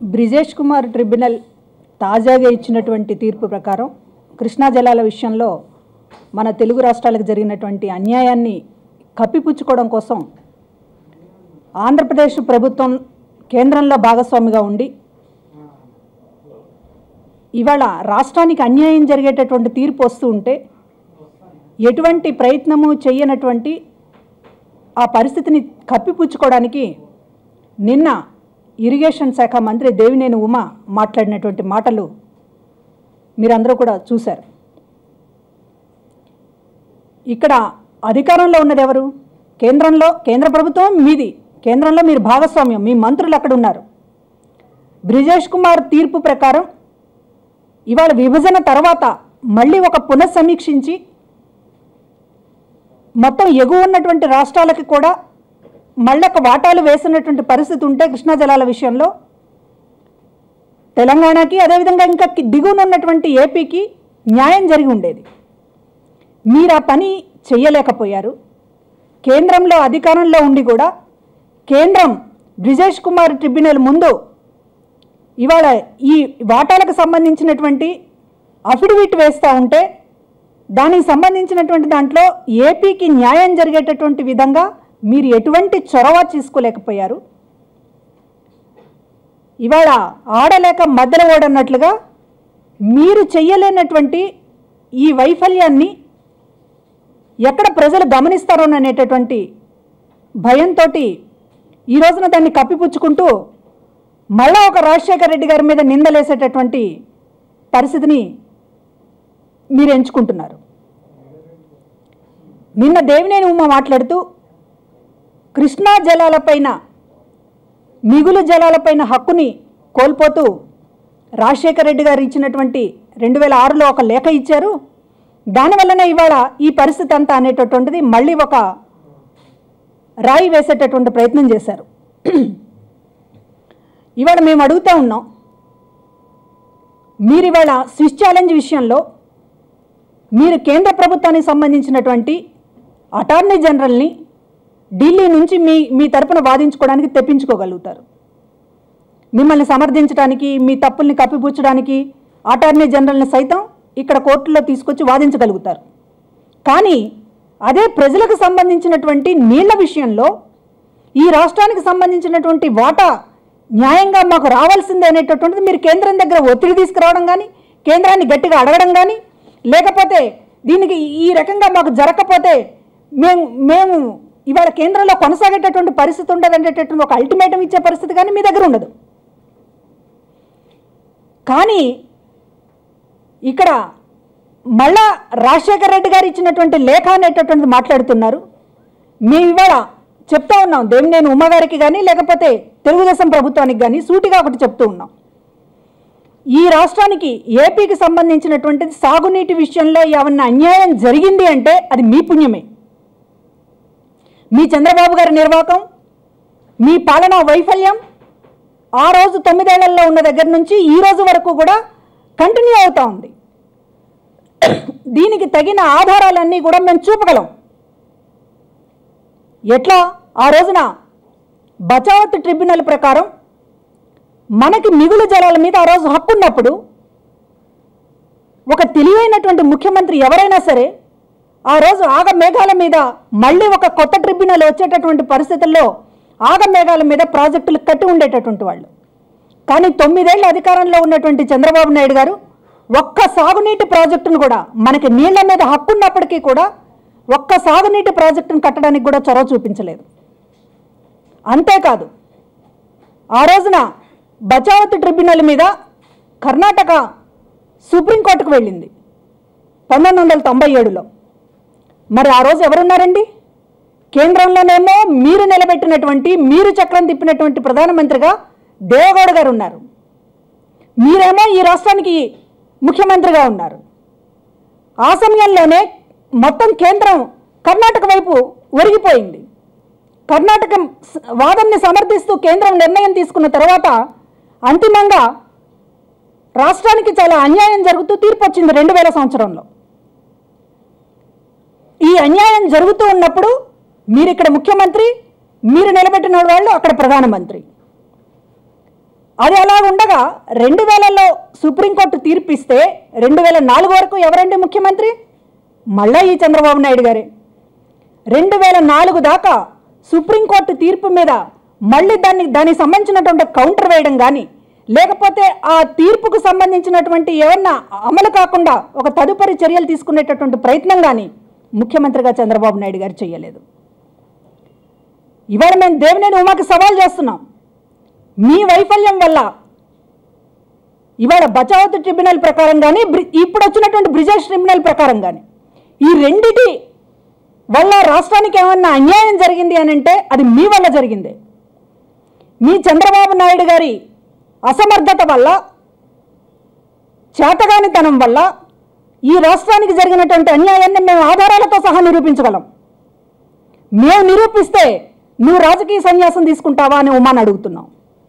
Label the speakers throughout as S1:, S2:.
S1: Brijesh Kumar tribunal తాజాగా ఇచ్చినటువంటి తీర్పు ప్రకారం కృష్ణా జలాల విషయంలో మన తెలుగు రాష్ట్రాలకు జరిగినటువంటి అన్యాయాన్ని కప్పిపుచ్చుకోవడం కోసం ఆంధ్రప్రదేశ్ ప్రభుత్వం కేంద్రంలో భాగస్వామిగా ఉండి ఇవాళ రాష్ట్రానికి అన్యాయం జరిగేటటువంటి తీర్పు వస్తూ ఉంటే ఎటువంటి ప్రయత్నము చేయనటువంటి ఆ పరిస్థితిని కప్పిపుచ్చుకోవడానికి నిన్న ఇరిగేషన్ శాఖ మంత్రి దేవినేని ఉమ మాట్లాడినటువంటి మాటలు మీరందరూ కూడా చూశారు ఇక్కడ అధికారంలో ఉన్నది ఎవరు కేంద్రంలో కేంద్ర ప్రభుత్వం మీది కేంద్రంలో మీరు భాగస్వామ్యం మీ మంత్రులు అక్కడ ఉన్నారు బ్రిజేష్ కుమార్ తీర్పు ప్రకారం ఇవాళ విభజన తర్వాత మళ్ళీ ఒక పునఃసమీక్షించి మొత్తం ఎగువ ఉన్నటువంటి రాష్ట్రాలకి కూడా మళ్ళొక వాటాలు వేసినటువంటి పరిస్థితి ఉంటే కృష్ణా జలాల విషయంలో తెలంగాణకి అదేవిధంగా ఇంకా కి- దిగువన ఉన్నటువంటి ఏపీకి న్యాయం జరిగి ఉండేది మీరు ఆ పని చెయ్యలేకపోయారు కేంద్రంలో అధికారంలో ఉండి కూడా కేంద్రం బ్రిజేష్ కుమార్ ట్రిబ్యునల్ ముందు ఇవాళ ఈ వాటాలకు సంబంధించినటువంటి అఫిడవిట్ వేస్తూ ఉంటే దానికి సంబంధించినటువంటి దాంట్లో ఏపీకి న్యాయం జరిగేటటువంటి విధంగా మీరు ఎటువంటి చొరవ తీసుకోలేకపోయారు ఇవాళ ఆడలేక మధ్యలో ఓడన్నట్లుగా మీరు చెయ్యలేనటువంటి ఈ వైఫల్యాన్ని ఎక్కడ ప్రజలు గమనిస్తారోననేటటువంటి భయంతో ఈ రోజున దాన్ని కప్పిపుచ్చుకుంటూ మళ్ళా ఒక రాజశేఖర రెడ్డి గారి మీద నిందలేసేటటువంటి పరిస్థితిని మీరు ఎంచుకుంటున్నారు నిన్న దేవినేని ఉమ్మ మాట్లాడుతూ కృష్ణా జలాలపైన మిగులు జలాలపైన హక్కుని కోల్పోతూ రాజశేఖర రెడ్డి గారు ఇచ్చినటువంటి రెండు వేల ఆరులో ఒక లేఖ ఇచ్చారు దానివల్లనే ఇవాళ ఈ పరిస్థితి అంతా అనేటటువంటిది మళ్ళీ ఒక రాయి వేసేటటువంటి ప్రయత్నం చేశారు ఇవాళ మేము అడుగుతూ ఉన్నాం మీరు ఇవాళ స్విచ్ ఛాలెంజ్ విషయంలో మీరు కేంద్ర ప్రభుత్వానికి సంబంధించినటువంటి అటార్నీ జనరల్ని ఢిల్లీ నుంచి మీ మీ తరపున వాదించుకోవడానికి తెప్పించుకోగలుగుతారు మిమ్మల్ని సమర్థించడానికి మీ తప్పుల్ని కప్పిపుచ్చడానికి అటార్నీ జనరల్ని సైతం ఇక్కడ కోర్టులో తీసుకొచ్చి వాదించగలుగుతారు కానీ అదే ప్రజలకు సంబంధించినటువంటి నీళ్ల విషయంలో ఈ రాష్ట్రానికి సంబంధించినటువంటి వాటా న్యాయంగా మాకు రావాల్సిందే అనేటటువంటిది మీరు కేంద్రం దగ్గర ఒత్తిడి తీసుకురావడం కానీ కేంద్రాన్ని గట్టిగా అడగడం కానీ లేకపోతే దీనికి ఈ రకంగా మాకు జరగకపోతే మేము మేము ఇవాళ కేంద్రంలో కొనసాగేటటువంటి పరిస్థితి ఉండదు అనేటటువంటి ఒక అల్టిమేటం ఇచ్చే పరిస్థితి కానీ మీ దగ్గర ఉండదు కానీ ఇక్కడ మళ్ళా రాజశేఖర రెడ్డి గారు ఇచ్చినటువంటి లేఖ అనేటటువంటిది మాట్లాడుతున్నారు మేము ఇవాళ చెప్తా ఉన్నాం దేవినేని ఉమ్మగారికి కానీ లేకపోతే తెలుగుదేశం ప్రభుత్వానికి కానీ సూటిగా ఒకటి చెప్తూ ఉన్నాం ఈ రాష్ట్రానికి ఏపీకి సంబంధించినటువంటిది సాగునీటి విషయంలో ఏమన్నా అన్యాయం జరిగింది అంటే అది మీ పుణ్యమే మీ చంద్రబాబు గారి నిర్వాహకం మీ పాలనా వైఫల్యం ఆ రోజు తొమ్మిదేళ్లలో ఉన్న దగ్గర నుంచి ఈ రోజు వరకు కూడా కంటిన్యూ అవుతా ఉంది దీనికి తగిన ఆధారాలన్నీ కూడా మేము చూపగలం ఎట్లా ఆ రోజున బచావత్ ట్రిబ్యునల్ ప్రకారం మనకి మిగులు జలాల మీద ఆ రోజు హక్కు ఉన్నప్పుడు ఒక తెలివైనటువంటి ముఖ్యమంత్రి ఎవరైనా సరే ఆ రోజు ఆగ మేఘాల మీద మళ్ళీ ఒక కొత్త ట్రిబ్యునల్ వచ్చేటటువంటి పరిస్థితుల్లో ఆగ మేఘాల మీద ప్రాజెక్టులు కట్టి ఉండేటటువంటి వాళ్ళు కానీ తొమ్మిదేళ్ల అధికారంలో ఉన్నటువంటి చంద్రబాబు నాయుడు గారు ఒక్క సాగునీటి ప్రాజెక్టును కూడా మనకి నీళ్ల మీద హక్కు ఉన్నప్పటికీ కూడా ఒక్క సాగునీటి ప్రాజెక్టును కట్టడానికి కూడా చొరవ చూపించలేదు అంతేకాదు ఆ రోజున బచావత్ ట్రిబ్యునల్ మీద కర్ణాటక సుప్రీంకోర్టుకు వెళ్ళింది పంతొమ్మిది వందల తొంభై ఏడులో మరి ఆ రోజు ఎవరున్నారండి కేంద్రంలోనేమో మీరు నిలబెట్టినటువంటి మీరు చక్రం తిప్పినటువంటి ప్రధానమంత్రిగా దేవగౌడ గారు ఉన్నారు మీరేమో ఈ రాష్ట్రానికి ముఖ్యమంత్రిగా ఉన్నారు ఆ సమయంలోనే మొత్తం కేంద్రం కర్ణాటక వైపు ఒరిగిపోయింది కర్ణాటక స- వాదనని సమర్థిస్తూ కేంద్రం నిర్ణయం తీసుకున్న తర్వాత అంతిమంగా రాష్ట్రానికి చాలా అన్యాయం జరుగుతూ తీర్పు వచ్చింది రెండు వేల సంవత్సరంలో ఈ అన్యాయం జరుగుతూ ఉన్నప్పుడు మీరు ఇక్కడ ముఖ్యమంత్రి మీరు నిలబెట్టిన వాళ్ళు అక్కడ ప్రధానమంత్రి అది అలా ఉండగా రెండు వేలలో సుప్రీంకోర్టు తీర్పిస్తే రెండు వేల నాలుగు వరకు ఎవరండి ముఖ్యమంత్రి మళ్ళా ఈ చంద్రబాబు నాయుడు గారే రెండు వేల నాలుగు దాకా సుప్రీంకోర్టు తీర్పు మీద మళ్ళీ దాన్ని దానికి సంబంధించినటువంటి కౌంటర్ వేయడం కానీ లేకపోతే ఆ తీర్పుకు సంబంధించినటువంటి ఏమన్నా అమలు కాకుండా ఒక తదుపరి చర్యలు తీసుకునేటటువంటి ప్రయత్నం కానీ ముఖ్యమంత్రిగా చంద్రబాబు నాయుడు గారు చేయలేదు ఇవాళ మేము దేవినేని ఉమాకి సవాల్ చేస్తున్నాం మీ వైఫల్యం వల్ల ఇవాళ బచావత్ ట్రిబ్యునల్ ప్రకారం కానీ బ్రి- ఇప్పుడు వచ్చినటువంటి బ్రిజేష్ ట్రిబ్యునల్ ప్రకారం కానీ ఈ రెండిటి వల్ల రాష్ట్రానికి ఏమన్నా అన్యాయం జరిగింది అని అంటే అది మీ వల్ల జరిగింది మీ చంద్రబాబు నాయుడు గారి అసమర్థత వల్ల చేతగానితనం వల్ల ఈ రాష్ట్రానికి జరిగినటువంటి అన్యాయాన్ని మేము ఆధారాలతో సహా నిరూపించగలం మేము నిరూపిస్తే నువ్వు రాజకీయ సన్యాసం తీసుకుంటావా అని ఉమాని అడుగుతున్నాం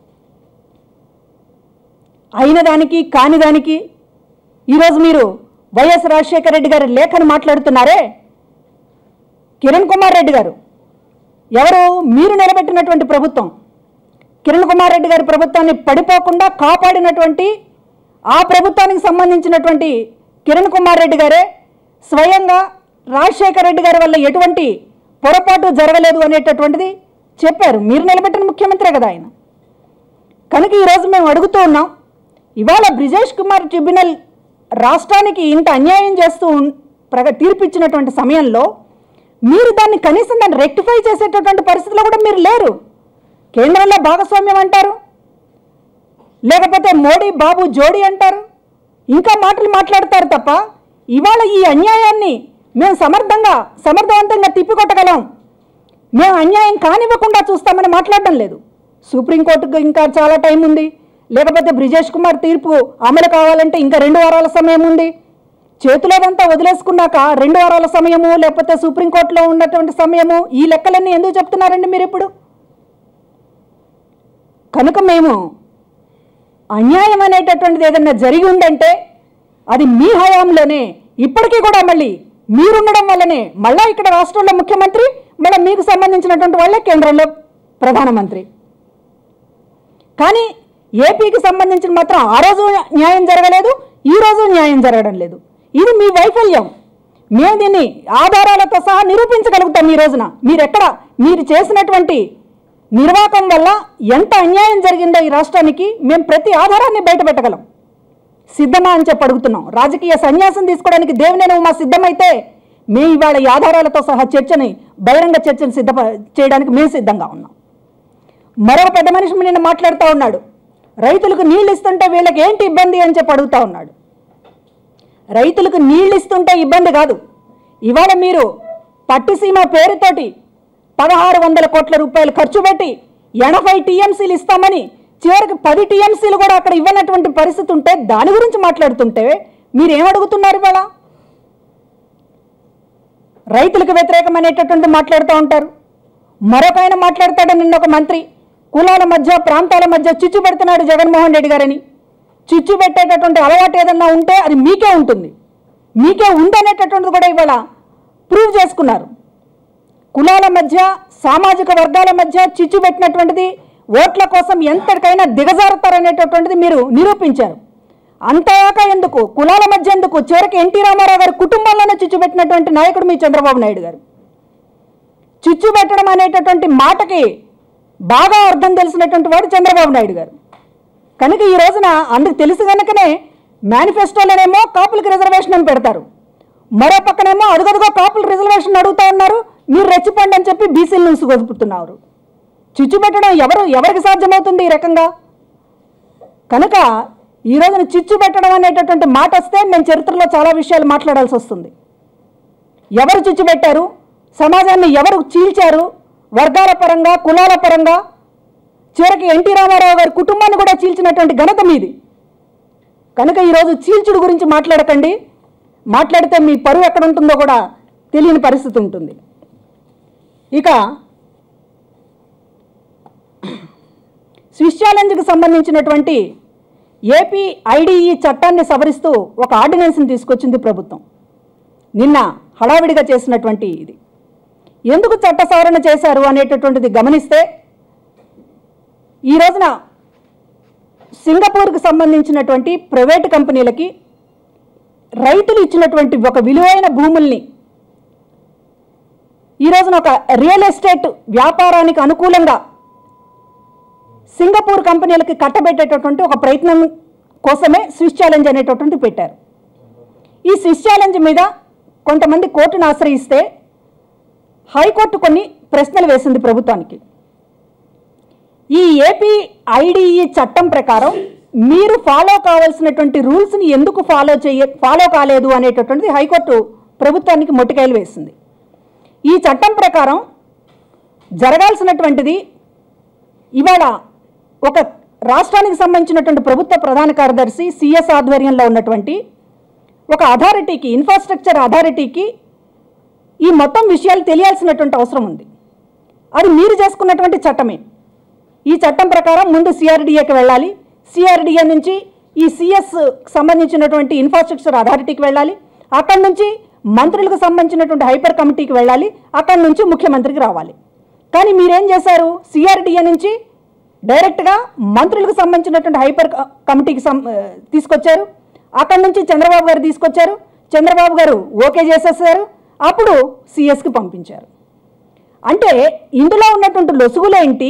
S1: అయిన దానికి కాని దానికి ఈరోజు మీరు వైఎస్ రాజశేఖర రెడ్డి గారి లేఖను మాట్లాడుతున్నారే కిరణ్ కుమార్ రెడ్డి గారు ఎవరు మీరు నిలబెట్టినటువంటి ప్రభుత్వం కిరణ్ కుమార్ రెడ్డి గారి ప్రభుత్వాన్ని పడిపోకుండా కాపాడినటువంటి ఆ ప్రభుత్వానికి సంబంధించినటువంటి కిరణ్ కుమార్ రెడ్డి గారే స్వయంగా రాజశేఖర రెడ్డి గారి వల్ల ఎటువంటి పొరపాటు జరగలేదు అనేటటువంటిది చెప్పారు మీరు నిలబెట్టిన ముఖ్యమంత్రే కదా ఆయన కనుక ఈరోజు మేము అడుగుతూ ఉన్నాం ఇవాళ బ్రిజేష్ కుమార్ ట్రిబ్యునల్ రాష్ట్రానికి ఇంత అన్యాయం చేస్తూ ఉన్- ప్రగ తీర్పిచ్చినటువంటి సమయంలో మీరు దాన్ని కనీసం దాన్ని రెక్టిఫై చేసేటటువంటి పరిస్థితిలో కూడా మీరు లేరు కేంద్రంలో భాగస్వామ్యం అంటారు లేకపోతే మోడీ బాబు జోడీ అంటారు ఇంకా మాటలు మాట్లాడతారు తప్ప ఇవాళ ఈ అన్యాయాన్ని మేము సమర్థంగా సమర్థవంతంగా తిప్పికొట్టగలం మేము అన్యాయం కానివ్వకుండా చూస్తామని మాట్లాడడం లేదు సుప్రీంకోర్టుకు ఇంకా చాలా టైం ఉంది లేకపోతే బ్రిజేష్ కుమార్ తీర్పు అమలు కావాలంటే ఇంకా రెండు వారాల సమయం ఉంది చేతిలోదంతా వదిలేసుకున్నాక రెండు వారాల సమయము లేకపోతే సుప్రీంకోర్టులో ఉన్నటువంటి సమయము ఈ లెక్కలన్నీ ఎందుకు చెప్తున్నారండి మీరు ఇప్పుడు కనుక మేము అన్యాయం అనేటటువంటిది ఏదన్నా జరిగి ఉందంటే అది మీ హయాంలోనే ఇప్పటికీ కూడా మళ్ళీ మీరుండడం వల్లనే మళ్ళా ఇక్కడ రాష్ట్రంలో ముఖ్యమంత్రి మళ్ళీ మీకు సంబంధించినటువంటి వాళ్ళే కేంద్రంలో ప్రధానమంత్రి కానీ ఏపీకి సంబంధించిన మాత్రం ఆ రోజు న్యాయం జరగలేదు ఈ రోజు న్యాయం జరగడం లేదు ఇది మీ వైఫల్యం మేము దీన్ని ఆధారాలతో సహా నిరూపించగలుగుతాం ఈ రోజున మీరు ఎక్కడ మీరు చేసినటువంటి నిర్వాకం వల్ల ఎంత అన్యాయం జరిగిందో ఈ రాష్ట్రానికి మేము ప్రతి ఆధారాన్ని బయటపెట్టగలం సిద్ధమా అని చెప్పి అడుగుతున్నాం రాజకీయ సన్యాసం తీసుకోవడానికి దేవినేని ఉమా సిద్ధమైతే మేము ఇవాళ ఈ ఆధారాలతో సహా చర్చని బహిరంగ చర్చని సిద్ధ చేయడానికి మేము సిద్ధంగా ఉన్నాం మరొక పెద్ద మనిషి నిన్న మాట్లాడుతూ ఉన్నాడు రైతులకు నీళ్ళు ఇస్తుంటే వీళ్ళకి ఏంటి ఇబ్బంది అని చెప్పి అడుగుతా ఉన్నాడు రైతులకు నీళ్ళు ఇస్తుంటే ఇబ్బంది కాదు ఇవాళ మీరు పట్టిసీమ పేరుతోటి పదహారు వందల కోట్ల రూపాయలు ఖర్చు పెట్టి ఎనభై టీఎంసీలు ఇస్తామని చివరికి పది టీఎంసీలు కూడా అక్కడ ఇవ్వనటువంటి పరిస్థితి ఉంటే దాని గురించి మాట్లాడుతుంటే మీరు ఏమడుగుతున్నారు ఇవాళ రైతులకు వ్యతిరేకం అనేటటువంటి మాట్లాడుతూ ఉంటారు మరొక ఆయన మాట్లాడతాడు నిన్న ఒక మంత్రి కులాల మధ్య ప్రాంతాల మధ్య చిచ్చు పెడుతున్నాడు జగన్మోహన్ రెడ్డి గారని చిచ్చు పెట్టేటటువంటి అలవాటు ఏదన్నా ఉంటే అది మీకే ఉంటుంది మీకే ఉందనేటటువంటిది కూడా ఇవాళ ప్రూవ్ చేసుకున్నారు కులాల మధ్య సామాజిక వర్గాల మధ్య చిచ్చు పెట్టినటువంటిది ఓట్ల కోసం ఎంతటికైనా దిగజారుతారనేటటువంటిది మీరు నిరూపించారు అంతదాకా ఎందుకు కులాల మధ్య ఎందుకు చివరికి ఎన్టీ రామారావు గారి కుటుంబంలోనే చిచ్చు పెట్టినటువంటి నాయకుడు మీ చంద్రబాబు నాయుడు గారు చిచ్చు పెట్టడం అనేటటువంటి మాటకి బాగా అర్థం తెలిసినటువంటి వాడు చంద్రబాబు నాయుడు గారు కనుక ఈ రోజున అందుకు తెలుసు కనుకనే మేనిఫెస్టోలోనేమో కాపులకి రిజర్వేషన్ అని పెడతారు మరో పక్కనేమో అదుగదుగో కాపులు రిజర్వేషన్ అడుగుతా ఉన్నారు మీరు రెచ్చిపోండి అని చెప్పి బీసీల నుంచి గొదుపుతున్నారు చిచ్చు పెట్టడం ఎవరు ఎవరికి సాధ్యమవుతుంది ఈ రకంగా కనుక ఈ రోజున చిచ్చు పెట్టడం అనేటటువంటి మాట వస్తే మేము చరిత్రలో చాలా విషయాలు మాట్లాడాల్సి వస్తుంది ఎవరు చిచ్చు పెట్టారు సమాజాన్ని ఎవరు చీల్చారు వర్గాల పరంగా కులాల పరంగా చివరికి ఎన్టీ రామారావు గారి కుటుంబాన్ని కూడా చీల్చినటువంటి ఘనత మీది కనుక ఈరోజు చీల్చుడు గురించి మాట్లాడకండి మాట్లాడితే మీ పరువు ఎక్కడ ఉంటుందో కూడా తెలియని పరిస్థితి ఉంటుంది ఇక స్విస్ ఛాలెంజ్కి సంబంధించినటువంటి ఏపీ ఐడిఈ చట్టాన్ని సవరిస్తూ ఒక ఆర్డినెన్స్ని తీసుకొచ్చింది ప్రభుత్వం నిన్న హడావిడిగా చేసినటువంటి ఇది ఎందుకు చట్ట సవరణ చేశారు అనేటటువంటిది గమనిస్తే ఈ రోజున సింగపూర్కి సంబంధించినటువంటి ప్రైవేటు కంపెనీలకి రైతులు ఇచ్చినటువంటి ఒక విలువైన భూముల్ని ఈ రోజున ఒక రియల్ ఎస్టేట్ వ్యాపారానికి అనుకూలంగా సింగపూర్ కంపెనీలకి కట్టబెట్టేటటువంటి ఒక ప్రయత్నం కోసమే స్విస్ ఛాలెంజ్ అనేటటువంటి పెట్టారు ఈ స్విస్ ఛాలెంజ్ మీద కొంతమంది కోర్టును ఆశ్రయిస్తే హైకోర్టు కొన్ని ప్రశ్నలు వేసింది ప్రభుత్వానికి ఈ ఏపీ ఐడిఈ చట్టం ప్రకారం మీరు ఫాలో కావాల్సినటువంటి రూల్స్ని ఎందుకు ఫాలో చేయ ఫాలో కాలేదు అనేటటువంటిది హైకోర్టు ప్రభుత్వానికి మొట్టికాయలు వేసింది ఈ చట్టం ప్రకారం జరగాల్సినటువంటిది ఇవాళ ఒక రాష్ట్రానికి సంబంధించినటువంటి ప్రభుత్వ ప్రధాన కార్యదర్శి సిఎస్ ఆధ్వర్యంలో ఉన్నటువంటి ఒక అథారిటీకి ఇన్ఫ్రాస్ట్రక్చర్ అథారిటీకి ఈ మొత్తం విషయాలు తెలియాల్సినటువంటి అవసరం ఉంది అది మీరు చేసుకున్నటువంటి చట్టమే ఈ చట్టం ప్రకారం ముందు సిఆర్డిఏకి వెళ్ళాలి సిఆర్డిఏ నుంచి ఈ సిఎస్ సంబంధించినటువంటి ఇన్ఫ్రాస్ట్రక్చర్ అథారిటీకి వెళ్ళాలి అక్కడి నుంచి మంత్రులకు సంబంధించినటువంటి హైపర్ కమిటీకి వెళ్ళాలి అక్కడి నుంచి ముఖ్యమంత్రికి రావాలి కానీ మీరేం చేశారు సిఆర్డిఏ నుంచి డైరెక్ట్గా మంత్రులకు సంబంధించినటువంటి హైపర్ క- కమిటీకి సం ఆ, తీసుకొచ్చారు అక్కడి నుంచి చంద్రబాబు గారు తీసుకొచ్చారు చంద్రబాబు గారు ఓకే చేసేసారు అప్పుడు సిఎస్కి పంపించారు అంటే ఇందులో ఉన్నటువంటి లొసుగులేంటి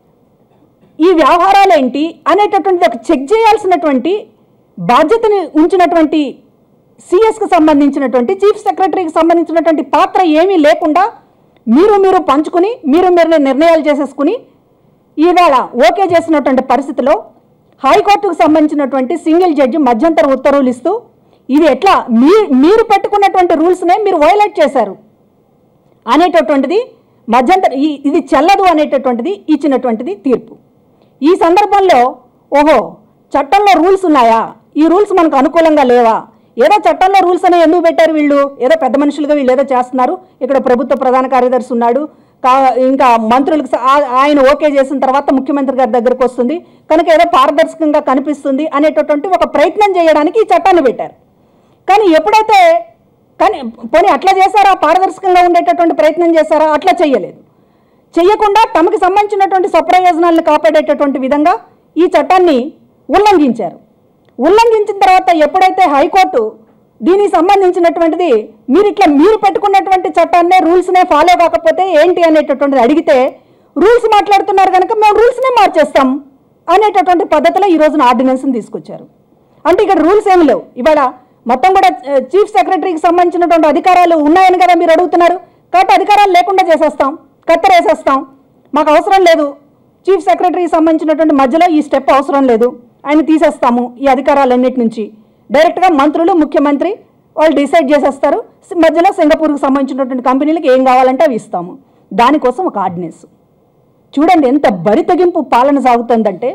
S1: ఈ వ్యవహారాలు ఏంటి అనేటటువంటిది ఒక చెక్ చేయాల్సినటువంటి బాధ్యతని ఉంచినటువంటి సిఎస్కి సంబంధించినటువంటి చీఫ్ సెక్రటరీకి సంబంధించినటువంటి పాత్ర ఏమీ లేకుండా మీరు మీరు పంచుకుని మీరు మీరు నిర్ణయాలు చేసేసుకుని ఈవేళ ఓకే చేసినటువంటి పరిస్థితిలో హైకోర్టుకు సంబంధించినటువంటి సింగిల్ జడ్జి మధ్యంతర ఉత్తర్వులు ఇస్తూ ఇది ఎట్లా మీ మీరు పెట్టుకున్నటువంటి రూల్స్నే మీరు వైలేట్ చేశారు అనేటటువంటిది మధ్యంతర ఈ- ఇది చెల్లదు అనేటటువంటిది ఇచ్చినటువంటిది తీర్పు ఈ సందర్భంలో ఓహో చట్టంలో రూల్స్ ఉన్నాయా ఈ రూల్స్ మనకు అనుకూలంగా లేవా ఏదో చట్టంలో రూల్స్ అనే ఎందుకు పెట్టారు వీళ్ళు ఏదో పెద్ద మనుషులుగా వీళ్ళు ఏదో చేస్తున్నారు ఇక్కడ ప్రభుత్వ ప్రధాన కార్యదర్శి ఉన్నాడు కా ఇంకా మంత్రులకు స- ఆ- ఆయన ఓకే చేసిన తర్వాత ముఖ్యమంత్రి గారి దగ్గరకు వస్తుంది కనుక ఏదో పారదర్శకంగా కనిపిస్తుంది అనేటటువంటి ఒక ప్రయత్నం చేయడానికి ఈ చట్టాన్ని పెట్టారు కానీ ఎప్పుడైతే కానీ పోనీ అట్లా చేశారా పారదర్శకంగా ఉండేటటువంటి ప్రయత్నం చేశారా అట్లా చేయలేదు చేయకుండా తమకు సంబంధించినటువంటి స్వప్రయోజనాలను కాపాడేటటువంటి విధంగా ఈ చట్టాన్ని ఉల్లంఘించారు ఉల్లంఘించిన తర్వాత ఎప్పుడైతే హైకోర్టు దీనికి సంబంధించినటువంటిది మీరు ఇట్లా మీరు పెట్టుకున్నటువంటి చట్టాన్నే రూల్స్నే ఫాలో కాకపోతే ఏంటి అనేటటువంటిది అడిగితే రూల్స్ మాట్లాడుతున్నారు కనుక మేము రూల్స్నే మార్చేస్తాం అనేటటువంటి పద్ధతిలో ఈ రోజున ఆర్డినెన్స్ని తీసుకొచ్చారు అంటే ఇక్కడ రూల్స్ ఏమి లేవు ఇవాళ మొత్తం కూడా ఆ, చీఫ్ సెక్రటరీకి సంబంధించినటువంటి అధికారాలు ఉన్నాయని కదా మీరు అడుగుతున్నారు కాబట్టి అధికారాలు లేకుండా చేసేస్తాం కత్తరేసేస్తాం మాకు అవసరం లేదు చీఫ్ సెక్రటరీకి సంబంధించినటువంటి మధ్యలో ఈ స్టెప్ అవసరం లేదు ఆయన తీసేస్తాము ఈ అధికారాలన్నిటి నుంచి డైరెక్ట్గా మంత్రులు ముఖ్యమంత్రి వాళ్ళు డిసైడ్ చేసేస్తారు సి- మధ్యలో సింగపూర్కి సంబంధించినటువంటి కంపెనీలకు ఏం కావాలంటే అవి ఇస్తాము దానికోసం ఒక ఆర్డినెన్స్ చూడండి ఎంత బరితెగింపు పాలన సాగుతుందంటే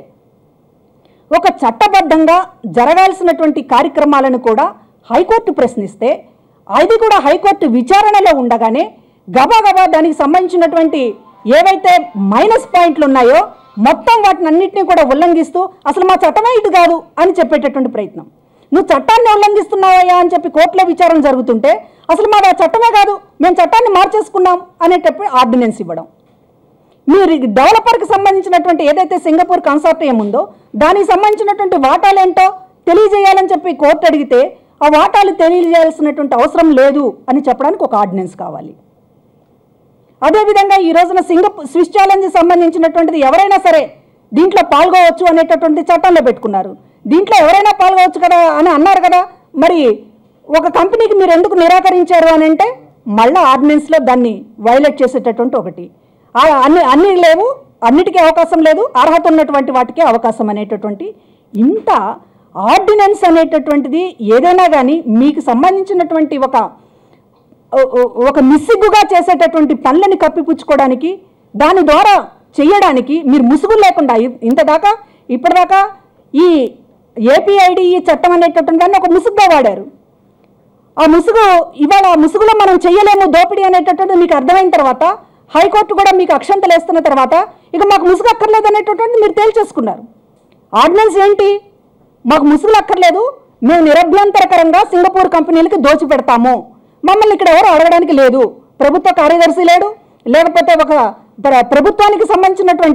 S1: ఒక చట్టబద్ధంగా జరగాల్సినటువంటి కార్యక్రమాలను కూడా హైకోర్టు ప్రశ్నిస్తే అది కూడా హైకోర్టు విచారణలో ఉండగానే గబాగబా దానికి సంబంధించినటువంటి ఏవైతే మైనస్ పాయింట్లు ఉన్నాయో మొత్తం వాటిని అన్నింటినీ కూడా ఉల్లంఘిస్తూ అసలు మా చట్టమే ఇది కాదు అని చెప్పేటటువంటి ప్రయత్నం నువ్వు చట్టాన్ని ఉల్లంఘిస్తున్నావయ్యా అని చెప్పి కోర్టులో విచారణ జరుగుతుంటే అసలు మాది ఆ చట్టమే కాదు మేము చట్టాన్ని మార్చేసుకున్నాం అనేటప్పుడు ఆర్డినెన్స్ ఇవ్వడం మీరు డెవలపర్కి సంబంధించినటువంటి ఏదైతే సింగపూర్ కన్సార్టియం ఉందో దానికి సంబంధించినటువంటి వాటాలేంటో తెలియజేయాలని చెప్పి కోర్టు అడిగితే ఆ వాటాలు తెలియజేయాల్సినటువంటి అవసరం లేదు అని చెప్పడానికి ఒక ఆర్డినెన్స్ కావాలి అదేవిధంగా ఈ రోజున సింగపూర్ స్విస్ ఛాలెంజ్ సంబంధించినటువంటిది ఎవరైనా సరే దీంట్లో పాల్గొవచ్చు అనేటటువంటి చట్టంలో పెట్టుకున్నారు దీంట్లో ఎవరైనా పాల్గొవచ్చు కదా అని అన్నారు కదా మరి ఒక కంపెనీకి మీరు ఎందుకు నిరాకరించారు అని అంటే మళ్ళీ ఆర్డినెన్స్లో దాన్ని వైలేట్ చేసేటటువంటి ఒకటి ఆ అన్ని అన్ని లేవు అన్నిటికీ అవకాశం లేదు అర్హత ఉన్నటువంటి వాటికే అవకాశం అనేటటువంటి ఇంత ఆర్డినెన్స్ అనేటటువంటిది ఏదైనా కానీ మీకు సంబంధించినటువంటి ఒక ఓ- ఓ- ఒక నిస్సిగ్గుగా చేసేటటువంటి పనులని కప్పిపుచ్చుకోవడానికి దాని ద్వారా చేయడానికి మీరు ముసుగు లేకుండా ఇ- ఇంతదాకా ఇప్పటిదాకా ఈ ఏపీఐడి ఈ చట్టం అనేటటువంటి దాన్ని ఒక ముసుగుగా వాడారు ఆ ముసుగు ఇవాళ ఆ ముసుగులో మనం చెయ్యలేము దోపిడీ అనేటటువంటిది మీకు అర్థమైన తర్వాత హైకోర్టు కూడా మీకు అక్షంతలు వేస్తున్న తర్వాత ఇక మాకు ముసుగు అక్కర్లేదు అనేటటువంటిది మీరు తేల్చేసుకున్నారు ఆర్డినెన్స్ ఏంటి మాకు ముసుగులు అక్కర్లేదు మేము నిరభ్యంతరకరంగా సింగపూర్ కంపెనీలకి దోచి పెడతాము మమ్మల్ని ఇక్కడ ఎవరు అడగడానికి లేదు ప్రభుత్వ కార్యదర్శి లేడు లేకపోతే ఒక ప్ర- ప్రభుత్వానికి సంబంధించినటువంటి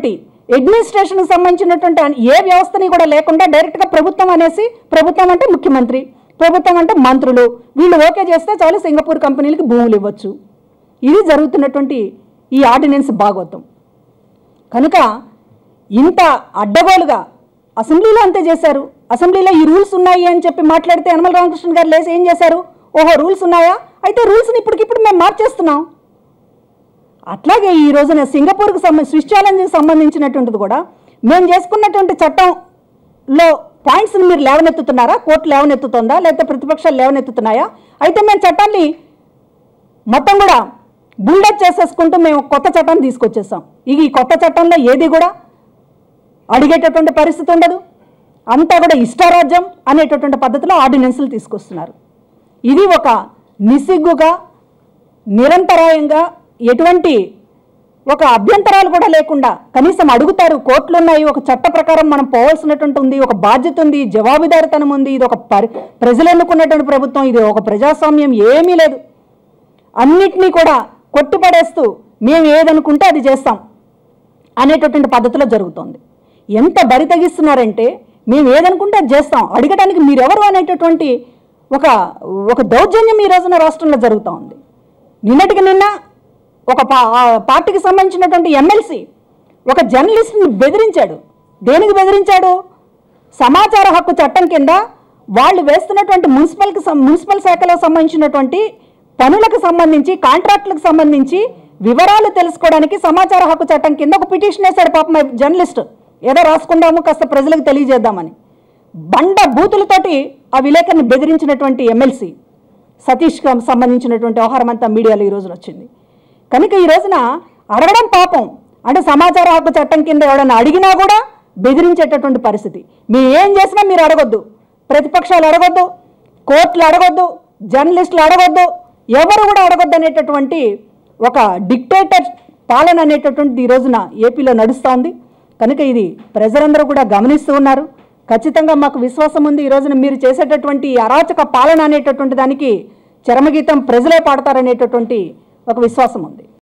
S1: అడ్మినిస్ట్రేషన్కి సంబంధించినటువంటి అన్- ఏ వ్యవస్థని కూడా లేకుండా డైరెక్ట్గా ప్రభుత్వం అనేసి ప్రభుత్వం అంటే ముఖ్యమంత్రి ప్రభుత్వం అంటే మంత్రులు వీళ్ళు ఓకే చేస్తే చాలు సింగపూర్ కంపెనీలకి భూములు ఇవ్వచ్చు ఇది జరుగుతున్నటువంటి ఈ ఆర్డినెన్స్ భాగవతం కనుక ఇంత అడ్డగోలుగా అసెంబ్లీలో అంతే చేశారు అసెంబ్లీలో ఈ రూల్స్ ఉన్నాయి అని చెప్పి మాట్లాడితే యనమల రామకృష్ణ గారు లేసి ఏం చేశారు ఓహో రూల్స్ ఉన్నాయా అయితే రూల్స్ని ఇప్పటికిప్పుడు మేము మార్చేస్తున్నాం అట్లాగే ఈ రోజున సింగపూర్కి సంబంధించి స్విస్ ఛాలెంజ్కి సంబంధించినటువంటిది కూడా మేము చేసుకున్నటువంటి చట్టంలో పాయింట్స్ని మీరు లేవనెత్తుతున్నారా కోర్టు లేవనెత్తుతుందా లేకపోతే ప్రతిపక్షాలు లేవనెత్తుతున్నాయా అయితే మేము చట్టాన్ని మొత్తం కూడా బుల్డప్ చేసేసుకుంటూ మేము కొత్త చట్టాన్ని తీసుకొచ్చేసాం ఇక ఈ కొత్త చట్టంలో ఏది కూడా అడిగేటటువంటి పరిస్థితి ఉండదు అంతా కూడా ఇష్టారాజ్యం అనేటటువంటి పద్ధతిలో ఆర్డినెన్స్లు తీసుకొస్తున్నారు ఇది ఒక నిసిగ్గుగా నిరంతరాయంగా ఎటువంటి ఒక అభ్యంతరాలు కూడా లేకుండా కనీసం అడుగుతారు కోర్టులు ఉన్నాయి ఒక చట్ట ప్రకారం మనం పోవాల్సినటువంటి ఉంది ఒక బాధ్యత ఉంది జవాబుదారితనం ఉంది ఇది ఒక పరి ప్రజలు ఎన్నుకున్నటువంటి ప్రభుత్వం ఇది ఒక ప్రజాస్వామ్యం ఏమీ లేదు అన్నిటినీ కూడా కొట్టిపడేస్తూ మేము ఏదనుకుంటే అది చేస్తాం అనేటటువంటి పద్ధతిలో జరుగుతోంది ఎంత బరి తెగిస్తున్నారంటే మేము ఏదనుకుంటే అది చేస్తాం అడగడానికి మీరెవరు అనేటటువంటి ఒక ఒక దౌర్జన్యం ఈ రోజున రాష్ట్రంలో జరుగుతూ ఉంది నిన్నటికి నిన్న ఒక పా ఆ పార్టీకి సంబంధించినటువంటి ఎమ్మెల్సీ ఒక జర్నలిస్ట్ని బెదిరించాడు దేనికి బెదిరించాడు సమాచార హక్కు చట్టం కింద వాళ్ళు వేస్తున్నటువంటి మున్సిపల్కి సం- మున్సిపల్ శాఖలో సంబంధించినటువంటి పనులకు సంబంధించి కాంట్రాక్టులకు సంబంధించి వివరాలు తెలుసుకోవడానికి సమాచార హక్కు చట్టం కింద ఒక పిటిషన్ వేశాడు పాపం ఆ జర్నలిస్ట్ ఏదో రాసుకుందాము కాస్త ప్రజలకు తెలియజేద్దామని బండ బూతులతోటి ఆ విలేకరిని బెదిరించినటువంటి ఎమ్మెల్సీ సతీష్కి సంబంధించినటువంటి వ్యవహారం అంతా మీడియాలో ఈ రోజున వచ్చింది కనుక ఈ రోజున అడగడం పాపం అంటే సమాచార హక్కు చట్టం కింద ఎవడన్నా అడిగినా కూడా బెదిరించేటటువంటి పరిస్థితి మేము ఏం చేసినా మీరు అడగొద్దు ప్రతిపక్షాలు అడగొద్దు కోర్టులు అడగొద్దు జర్నలిస్టులు అడగొద్దు ఎవరు కూడా అడగొద్దు అనేటటువంటి ఒక డిక్టేటర్ పాలన అనేటటువంటిది ఈ రోజున ఏపీలో నడుస్తూ ఉంది కనుక ఇది ప్రజలందరూ కూడా గమనిస్తూ ఉన్నారు ఖచ్చితంగా మాకు విశ్వాసం ఉంది ఈ రోజున మీరు చేసేటటువంటి ఈ అరాచక పాలన అనేటటువంటి దానికి చరమగీతం ప్రజలే పాడతారనేటటువంటి ఒక విశ్వాసం ఉంది